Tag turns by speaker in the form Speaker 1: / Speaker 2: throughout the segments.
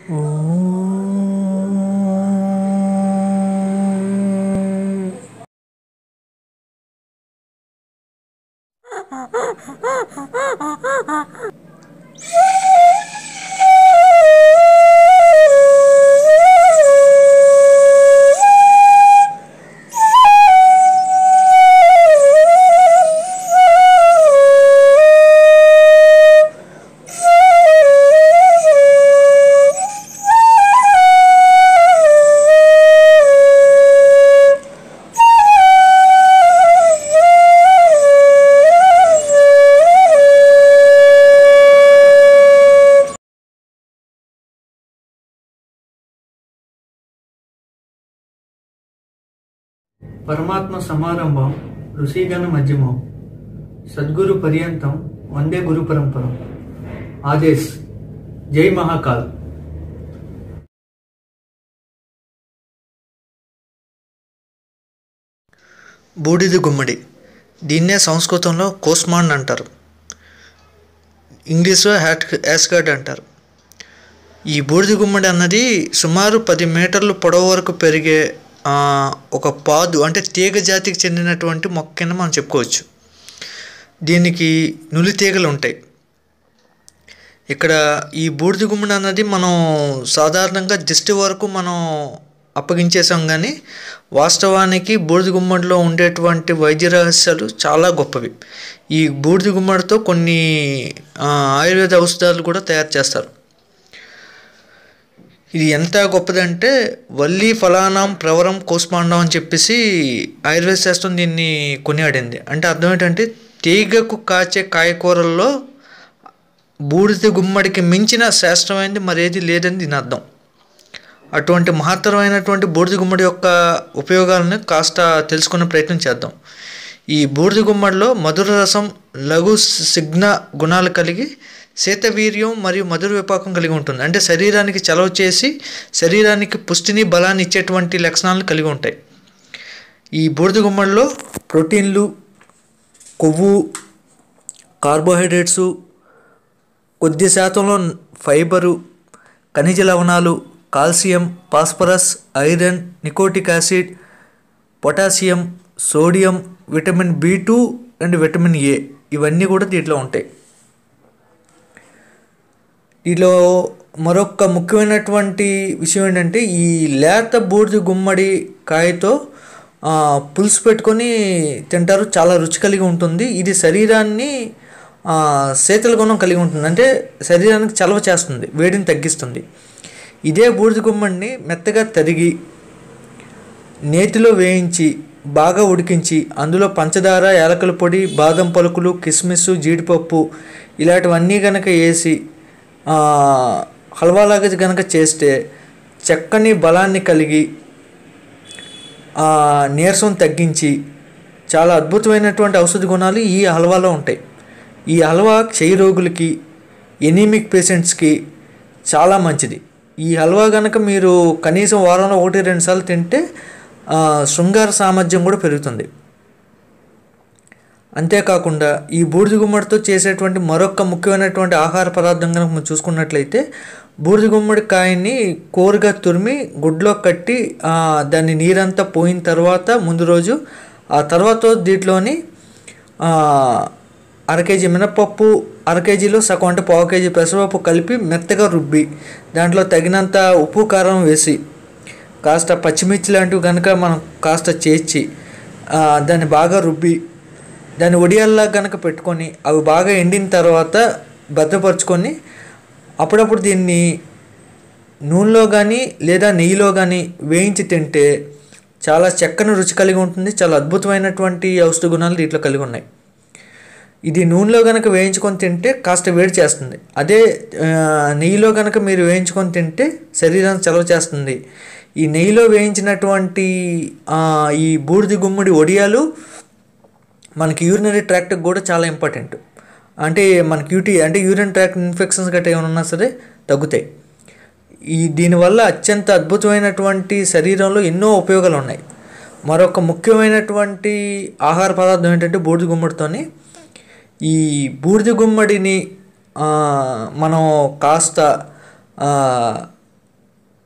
Speaker 1: పరమాత్మ సమారంభం ఋషిగణ మధ్యమం సద్గురు పర్యంతం వందే గురు పరంపరం ఆదేశ్ జై మహాకాల్
Speaker 2: బూడిద గుమ్మడి దీన్నే సంస్కృతంలో కోస్మాండ్ అంటారు ఇంగ్లీష్లో హ్యాట్ యాస్గార్డ్ అంటారు ఈ బూడిద గుమ్మడి అన్నది సుమారు పది మీటర్లు పొడవు వరకు పెరిగే ఆ, ఒక పాదు అంటే తీగ జాతికి చెందినటువంటి మొక్క కింద మనం చెప్పుకోవచ్చు దీనికి నులి తీగలు ఉంటాయి ఇక్కడ ఈ బూడిద గుమ్మడి అన్నది మనం సాధారణంగా దిష్టి వరకు మనం అప్పగించేసాం కానీ వాస్తవానికి బూడిద గుమ్మడిలో ఉండేటువంటి వైద్య రహస్యాలు చాలా గొప్పవి ఈ బూడిద గుమ్మడితో కొన్ని ఆ, ఆయుర్వేద ఔషధాలు కూడా తయారు చేస్తారు ఇది ఎంత గొప్పదంటే వల్లి ఫలానాం ప్రవరం కోస్మాండం అని చెప్పేసి ఆయుర్వేద శాస్త్రం దీన్ని కొనియాడింది అంటే అర్థం ఏంటంటే తీగకు కాచే కాయకూరల్లో బూడిద గుమ్మడికి మించిన శాస్త్రమైనది మరేది లేదని దీని అర్థం అటువంటి మహత్తరమైనటువంటి బూడిద గుమ్మడి యొక్క ఉపయోగాలను కాస్త తెలుసుకునే ప్రయత్నం చేద్దాం ఈ బూడిద గుమ్మడిలో మధుర రసం లఘు సిగ్న గుణాలు కలిగి శీతవీర్యం మరియు మధుర విపాకం కలిగి ఉంటుంది అంటే శరీరానికి చలవ చేసి శరీరానికి పుష్టిని బలాన్ని ఇచ్చేటువంటి లక్షణాలను కలిగి ఉంటాయి ఈ బూడిద గుమ్మడిలో ప్రోటీన్లు కొవ్వు కార్బోహైడ్రేట్సు కొద్ది శాతంలో ఫైబరు ఖనిజ లవణాలు calcium phosphorus iron nicotinic acid potassium sodium vitamin B two and vitamin A ఇవన్నీ కూడా దీంట్లో ఉంటాయి దీనిలో మరొక ముఖ్యమైనటువంటి విషయం ఏంటంటే ఈ లేత బూడిద గుమ్మడి కాయతో ఆ, పులుసు పెట్టుకొని తింటారు చాలా రుచి కలిగి ఉంటుంది ఇది శరీరాన్ని ఆ, శీతల గుణం కలిగి ఉంటుంది అంటే శరీరానికి చలవ చేస్తుంది వేడిని తగ్గిస్తుంది ఇదే బూడిద గుమ్మడిని మెత్తగా తరిగి నేతిలో వేయించి బాగా ఉడికించి అందులో పంచదార యాలకుల పొడి బాదం పలుకులు కిస్మిస్ జీడిపప్పు ఇలాంటివన్నీ కనుక వేసి ఆ, హల్వాలాగా కనుక చేస్తే చక్కని బలాన్ని కలిగి ఆ, నీరసం తగ్గించి చాలా అద్భుతమైనటువంటి ఔషధ గుణాలు ఈ హల్వాలో ఉంటాయి ఈ హల్వా క్షయ రోగులకి ఎనీమిక్ పేషెంట్స్కి చాలా మంచిది ఈ హల్వా కనుక మీరు కనీసం వారంలో ఒకటి రెండు సార్లు తింటే ఆ, శృంగార సామర్థ్యం కూడా పెరుగుతుంది అంతేకాకుండా ఈ బూడిద గుమ్మడితో చేసేటువంటి మరొక ముఖ్యమైనటువంటి ఆహార పదార్థం కనుక మనం చూసుకున్నట్లయితే బూడిద గుమ్మడి కాయని కోరుగా తురిమి గుడ్లో కట్టి ఆ, దాన్ని నీరంతా పోయిన తర్వాత ముందు రోజు ఆ తర్వాత దీంట్లోని ఆ, అర కేజీ మినపప్పు అర కేజీలో సగం అంటే పావు కేజీ పెసరపప్పు కలిపి మెత్తగా రుబ్బి దాంట్లో తగినంత ఉప్పు కారం వేసి కాస్త పచ్చిమిర్చి లాంటివి కనుక మనం కాస్త చేర్చి ఆ, దాన్ని బాగా రుబ్బి దాన్ని ఒడియాల్లా కనుక పెట్టుకొని అవి బాగా ఎండిన తర్వాత భద్రపరుచుకొని అప్పుడప్పుడు దీన్ని నూనెలో కానీ లేదా నెయ్యిలో కానీ వేయించి తింటే చాలా చక్కని రుచి కలిగి ఉంటుంది చాలా అద్భుతమైనటువంటి ఔషధ గుణాలు దీంట్లో కలిగి ఉన్నాయి ఇది నూనెలో కనుక వేయించుకొని తింటే కాస్త వేడి చేస్తుంది అదే ఆ, నెయ్యిలో కనుక మీరు వేయించుకొని తింటే శరీరానికి చలవ చేస్తుంది ఈ నెయ్యిలో వేయించినటువంటి ఆ, ఈ బూడిద గుమ్మడి ఒడియాలు మనకి యూరినరీ ట్రాక్ట్కి కూడా చాలా ఇంపార్టెంట్ అంటే మనకి యూటీ అంటే యూరిన్ ట్రాక్ట్ ఇన్ఫెక్షన్స్ గట్రా ఏమైనా ఉన్నా సరే తగ్గుతాయి ఈ దీనివల్ల అత్యంత అద్భుతమైనటువంటి శరీరంలో ఎన్నో ఉపయోగాలు ఉన్నాయి మరొక ముఖ్యమైనటువంటి ఆహార పదార్థం ఏంటంటే బూడిద గుమ్మడితోని ఈ బూడిద గుమ్మడిని ఆ, మనం కాస్త ఆ,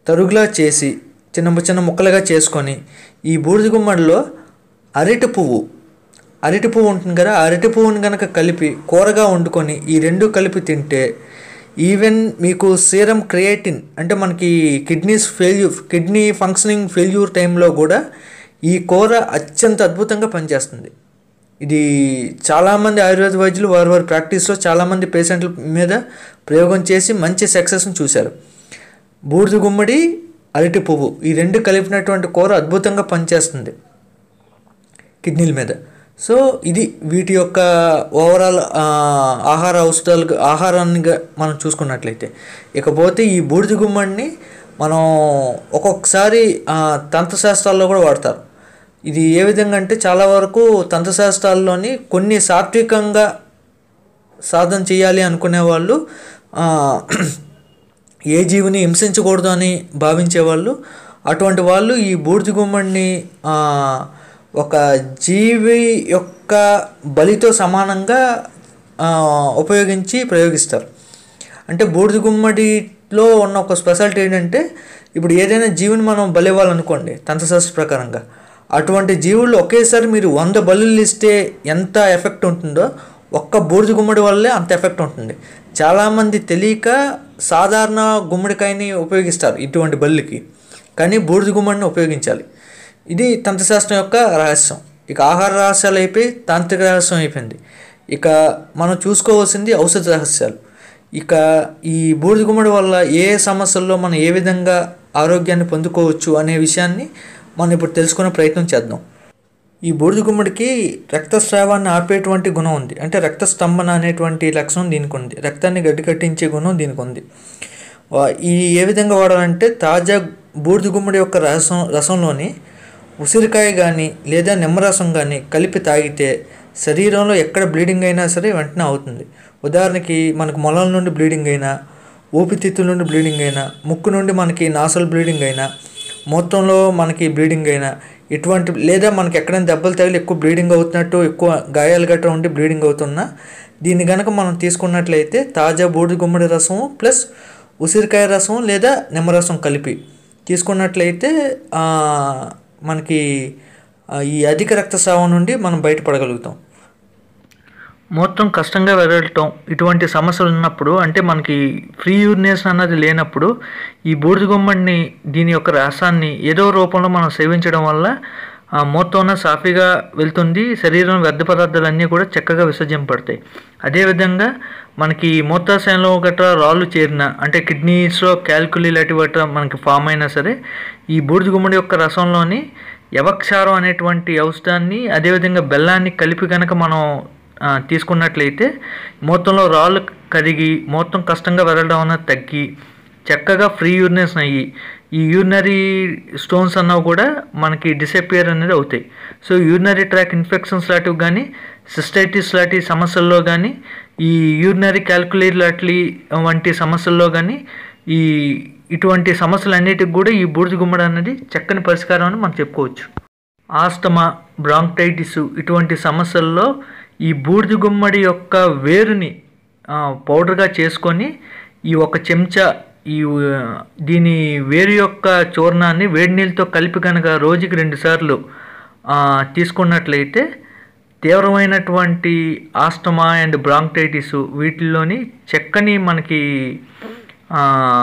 Speaker 2: తరుగులా చేసి చిన్న చిన్న ముక్కలుగా చేసుకొని ఈ బూడిద గుమ్మడిలో అరటి పువ్వు అరటి పువ్వు ఉంటుంది కదా ఆ అరటి పువ్వుని కనుక కలిపి కూరగా వండుకొని ఈ రెండు కలిపి తింటే ఈవెన్ మీకు సీరం క్రియేటిన్ అంటే మనకి kidneys failure kidney functioning failure టైంలో కూడా ఈ కూర అత్యంత అద్భుతంగా పనిచేస్తుంది ఇది చాలామంది ఆయుర్వేద వైద్యులు వారి వారి ప్రాక్టీస్లో చాలామంది పేషెంట్ల మీద ప్రయోగం చేసి మంచి సక్సెస్ని చూశారు బూడిద గుమ్మడి అరటి పువ్వు ఈ రెండు కలిపినటువంటి కూర అద్భుతంగా పనిచేస్తుంది కిడ్నీల మీద సో ఇది వీటి యొక్క ఓవరాల్ ఆహార ఔషధాలు ఆహారాన్ని గా- మనం చూసుకున్నట్లయితే ఇకపోతే ఈ బూడిద గుమ్మడిని మనం ఒక్కొక్కసారి ఆ, తంత్రశాస్త్రాల్లో కూడా వాడతారు ఇది ఏ విధంగా అంటే చాలా వరకు తంత్రశాస్త్రాల్లోని కొన్ని సాత్వికంగా సాధన చేయాలి అనుకునే వాళ్ళు ఆ, ఏ జీవిని హింసించకూడదు అని భావించేవాళ్ళు అటువంటి వాళ్ళు ఈ బూడిద గుమ్మడిని ఆ, ఒక జీవి యొక్క బలితో సమానంగా ఆ, ఉపయోగించి ప్రయోగిస్తారు అంటే బూడిద గుమ్మడిలో ఉన్న ఒక స్పెషాలిటీ ఏంటంటే ఇప్పుడు ఏదైనా జీవిని మనం బలివ్వాలనుకోండి తంత్రశాస్త్ర ప్రకారంగా అటువంటి జీవులు ఒకేసారి మీరు వంద బలులు ఇస్తే ఎంత ఎఫెక్ట్ ఉంటుందో ఒక్క బూడిద గుమ్మడి వల్లే అంత ఎఫెక్ట్ ఉంటుంది చాలామంది తెలియక సాధారణ గుమ్మడికాయని ఉపయోగిస్తారు ఇటువంటి బల్లికి కానీ బూడిద గుమ్మడిని ఉపయోగించాలి ఇది తంత్రశాస్త్రం యొక్క రహస్యం ఇక ఆహార రహస్యాలు అయిపోయి తాంత్రిక రహస్యం అయిపోయింది ఇక మనం చూసుకోవాల్సింది ఔషధ రహస్యాలు ఇక ఈ బూడిద గుమ్మడి వల్ల ఏ ఏ సమస్యల్లో మనం ఏ విధంగా ఆరోగ్యాన్ని పొందుకోవచ్చు అనే విషయాన్ని మనం ఇప్పుడు తెలుసుకునే ప్రయత్నం చేద్దాం ఈ బూడిద గుమ్మడికి రక్తస్రావాన్ని ఆపేటువంటి గుణం ఉంది అంటే రక్తస్తంభన అనేటువంటి లక్షణం దీనికి ఉంది రక్తాన్ని గడ్డి కట్టించే గుణం దీనికి ఉంది వా- ఈ ఏ విధంగా వాడాలంటే తాజా బూడిద గుమ్మడి యొక్క రసం రసంలోని ఉసిరికాయ కానీ లేదా నిమ్మరసం కానీ కలిపి తాగితే శరీరంలో ఎక్కడ బ్లీడింగ్ అయినా సరే వెంటనే అవుతుంది ఉదాహరణకి మనకు మొలల నుండి బ్లీడింగ్ అయినా ఊపిరితిత్తుల నుండి బ్లీడింగ్ అయినా ముక్కు నుండి మనకి నాసల్ బ్లీడింగ్ అయినా మూత్రంలో మనకి బ్లీడింగ్ అయినా ఇటువంటి లేదా మనకి ఎక్కడైనా దెబ్బలు తగిలి ఎక్కువ బ్లీడింగ్ అవుతున్నట్టు ఎక్కువ గాయాలు గట్రా ఉండి బ్లీడింగ్ అవుతున్నా దీన్ని కనుక మనం తీసుకున్నట్లయితే తాజా బూడిద గుమ్మడి రసం ప్లస్ ఉసిరికాయ రసం లేదా నిమ్మరసం కలిపి తీసుకున్నట్లయితే ఆ, మనకి ఆ, ఈ అధిక రక్తస్రావం నుండి మనం బయటపడగలుగుతాం మొత్తం కష్టంగా వెళ్ళటం ఇటువంటి సమస్యలు ఉన్నప్పుడు అంటే మనకి ఫ్రీ యూరినేషన్ అన్నది లేనప్పుడు ఈ బూడిద గుమ్మడిని దీని యొక్క రసాన్ని ఏదో రూపంలో మనం సేవించడం వల్ల ఆ మూత్రం సాఫీగా వెళ్తుంది శరీరం వ్యర్థ పదార్థాలన్నీ కూడా చక్కగా విసర్జింపబడతాయి అదేవిధంగా మనకి మూత్రాశయంలో గట్రా రాళ్ళు చేరిన అంటే కిడ్నీస్లో క్యాల్కులీ లాంటి గట్రా మనకి ఫామ్ అయినా సరే ఈ బూడిద గుమ్మడి యొక్క రసంలోని యవక్షారం అనేటువంటి ఔషధాన్ని అదేవిధంగా బెల్లాన్ని కలిపి కనుక మనం ఆ, తీసుకున్నట్లయితే మూత్రంలో రాళ్ళు కరిగి మూత్రం కష్టంగా వెళ్ళడం అనేది తగ్గి చక్కగా ఫ్రీ యూరినేషన్ అయ్యి ఈ యూరినరీ స్టోన్స్ అన్నవి కూడా మనకి డిసపియర్ అనేది అవుతాయి సో యూరినరీ ట్రాక్ ఇన్ఫెక్షన్స్ లాంటివి కానీ సిస్టైటిస్ లాంటి సమస్యల్లో కానీ ఈ యూరినరీ క్యాల్కులేట్ లాంటి వంటి సమస్యల్లో కానీ ఈ ఇటువంటి సమస్యలన్నిటికి కూడా ఈ బూడిద గుమ్మడి అనేది చక్కని పరిష్కారం అని మనం చెప్పుకోవచ్చు ఆస్తమా బ్రాంకైటిస్ ఇటువంటి సమస్యల్లో ఈ బూడిద గుమ్మడి యొక్క వేరుని ఆ, పౌడర్గా చేసుకొని ఈ ఒక చెంచా ఈ ఆ, దీని వేరు యొక్క చూర్ణాన్ని వేడి నీళ్ళతో కలిపి కనుక రోజుకి రెండుసార్లు ఆ, తీసుకున్నట్లయితే తీవ్రమైనటువంటి ఆస్తమా అండ్ బ్రాంకైటిస్ వీటిల్లోని చక్కని మనకి ఆ,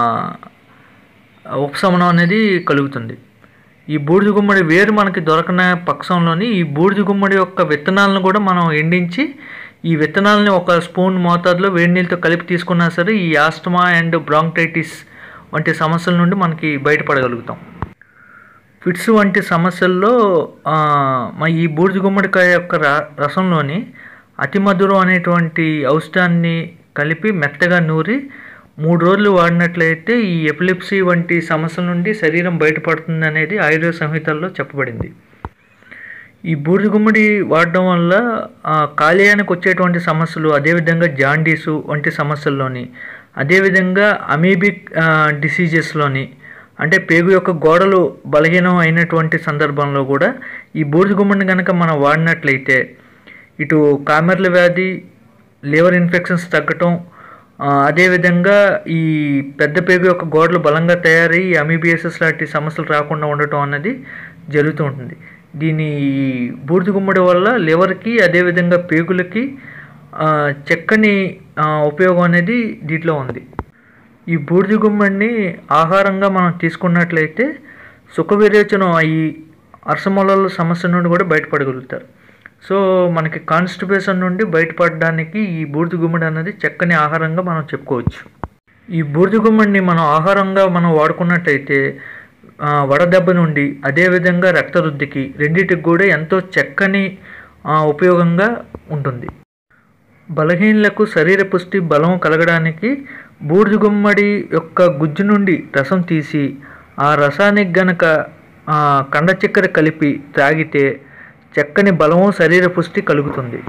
Speaker 2: ఉపశమనం అనేది కలుగుతుంది ఈ బూడిద గుమ్మడి వేరు మనకి దొరకన పక్షంలోని ఈ బూడిద గుమ్మడి యొక్క విత్తనాలను కూడా మనం ఎండించి ఈ విత్తనాలని ఒక స్పూన్ మోతాదులో వేడి నీళ్ళతో కలిపి తీసుకున్నా సరే ఈ ఆస్తమా అండ్ బ్రాంకైటిస్ వంటి సమస్యల నుండి మనకి బయటపడగలుగుతాం ఫిట్స్ వంటి సమస్యల్లో ఆ, మన ఈ బూడిద గుమ్మడికాయ యొక్క ర- రసంలోని అతి మధురం అనేటువంటి ఔషధాన్ని కలిపి మెత్తగా నూరి మూడు రోజులు వాడినట్లయితే ఈ ఎపిలిప్సీ వంటి సమస్యల నుండి శరీరం బయటపడుతుంది అనేది ఆయుర్వేద సంహితల్లో చెప్పబడింది ఈ బూడిద గుమ్మడి వాడడం వల్ల ఆ, కాలేయానికి వచ్చేటువంటి సమస్యలు అదేవిధంగా జాండీసు వంటి సమస్యల్లోని అదేవిధంగా అమీబిక్ డిసీజెస్లోని అంటే పేగు యొక్క గోడలు బలహీనం అయినటువంటి సందర్భంలో కూడా ఈ బూడిద గుమ్మడిని కనుక మనం వాడినట్లయితే ఇటు కామెర్ల వ్యాధి లివర్ ఇన్ఫెక్షన్స్ తగ్గటం ఆ, అదేవిధంగా ఈ పెద్ద పేగు యొక్క గోడలు బలంగా తయారై అమీబియసస్ లాంటి సమస్యలు రాకుండా ఉండటం అన్నది జరుగుతూ ఉంటుంది దీని ఈ బూడిద గుమ్మడి వల్ల లివర్కి అదేవిధంగా పేగులకి ఆ, చక్కని ఆ, ఉపయోగం అనేది దీంట్లో ఉంది ఈ బూడిద గుమ్మడిని ఆహారంగా మనం తీసుకున్నట్లయితే సుఖ విరేచనం అయ్యి అరసమూలాల సమస్య నుండి కూడా బయటపడగలుగుతారు సో మనకి కాన్స్టిపేషన్ నుండి బయటపడడానికి ఈ బూడిద గుమ్మడి అనేది చక్కని ఆహారంగా మనం చెప్పుకోవచ్చు ఈ బూడిద గుమ్మడిని మనం ఆహారంగా మనం వాడుకున్నట్టయితే ఆ, వడదెబ్బ నుండి అదేవిధంగా రక్తవృద్ధికి రెండింటికి కూడా ఎంతో చక్కని ఆ, ఉపయోగంగా ఉంటుంది బలహీనలకు శరీర పుష్టి బలం కలగడానికి బూడిద గుమ్మడి యొక్క గుజ్జు నుండి రసం తీసి ఆ రసానికి గనక ఆ, కండ చక్కెర కలిపి తాగితే చక్కని బలము శరీర పుష్టి కలుగుతుంది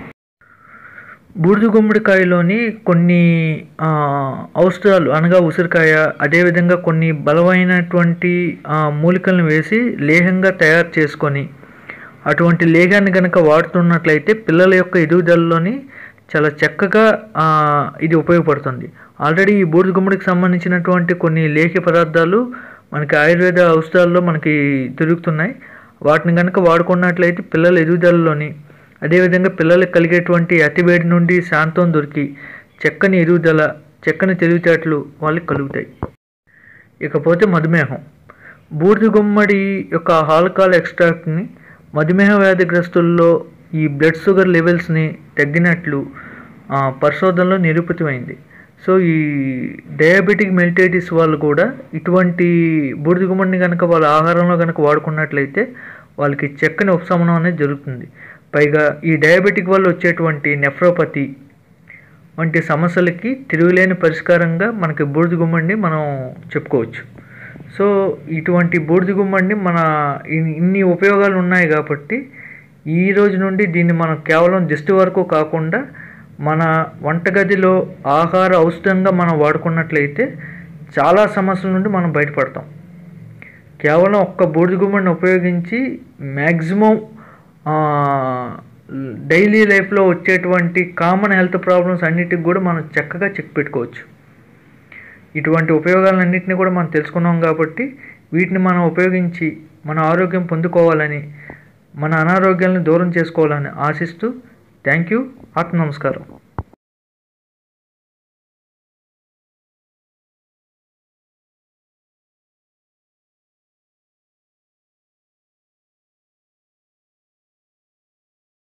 Speaker 2: బూడిద గుమ్మడికాయలోని కొన్ని ఆ, ఔషధాలు అనగా ఉసిరికాయ అదేవిధంగా కొన్ని బలమైనటువంటి ఆ, మూలికలను వేసి లేహంగా తయారు చేసుకొని అటువంటి లేహాన్ని కనుక వాడుతున్నట్లయితే పిల్లల యొక్క ఎదుగుదలలోని చాలా చక్కగా ఆ, ఇది ఉపయోగపడుతుంది ఆల్రెడీ ఈ బూడిద గుమ్మడికి సంబంధించినటువంటి కొన్ని లేహ్య పదార్థాలు మనకి ఆయుర్వేద ఔషధాల్లో మనకి దొరుకుతున్నాయి వాటిని కనుక వాడుకున్నట్లయితే పిల్లల ఎదుగుదలలోని అదేవిధంగా పిల్లలకు కలిగేటువంటి అతివేడి నుండి శాంతం దొరికి చక్కని ఎదుగుదల చక్కని తెలివితేటలు వాళ్ళకి కలుగుతాయి ఇకపోతే మధుమేహం బూడిద గుమ్మడి యొక్క ఆల్కహాల్ ఎక్స్ట్రాక్ట్ని మధుమేహ వ్యాధిగ్రస్తుల్లో ఈ బ్లడ్ షుగర్ లెవెల్స్ని తగ్గినట్లు ఆ, పరిశోధనలో నిరూపితమైంది సో ఈ డయాబెటిక్ మెల్టైటిస్ వాళ్ళు కూడా ఇటువంటి బూడిద గుమ్మడిని కనుక వాళ్ళ ఆహారంలో కనుక వాడుకున్నట్లయితే వాళ్ళకి చక్కని ఉపశమనం అనేది జరుగుతుంది పైగా ఈ డయాబెటిక్ వల్ల వచ్చేటువంటి నెఫ్రోపతి వంటి సమస్యలకి తిరుగులేని పరిష్కారంగా మనకి బూడిద గుమ్మడిని మనం చెప్పుకోవచ్చు సో ఇటువంటి బూడిద గుమ్మడిని మన ఇన్- ఇన్ని ఉపయోగాలు ఉన్నాయి కాబట్టి ఈ రోజు నుండి దీన్ని మనం కేవలం దిష్టి వరకు కాకుండా మన వంటగదిలో ఆహార ఔషధంగా మనం వాడుకున్నట్లయితే చాలా సమస్యల నుండి మనం బయటపడతాం కేవలం ఒక్క బూడిద గుమ్మడిని ఉపయోగించి మ్యాక్సిమం డైలీ లైఫ్లో వచ్చేటువంటి కామన్ హెల్త్ ప్రాబ్లమ్స్ అన్నిటికి కూడా మనం చక్కగా చెక్ పెట్టుకోవచ్చు ఇటువంటి ఉపయోగాలన్నింటినీ కూడా మనం తెలుసుకున్నాం కాబట్టి వీటిని మనం ఉపయోగించి మన ఆరోగ్యం పొందుకోవాలని మన అనారోగ్యాలను దూరం చేసుకోవాలని ఆశిస్తూ థ్యాంక్ యూ ఆత్మ నమస్కారం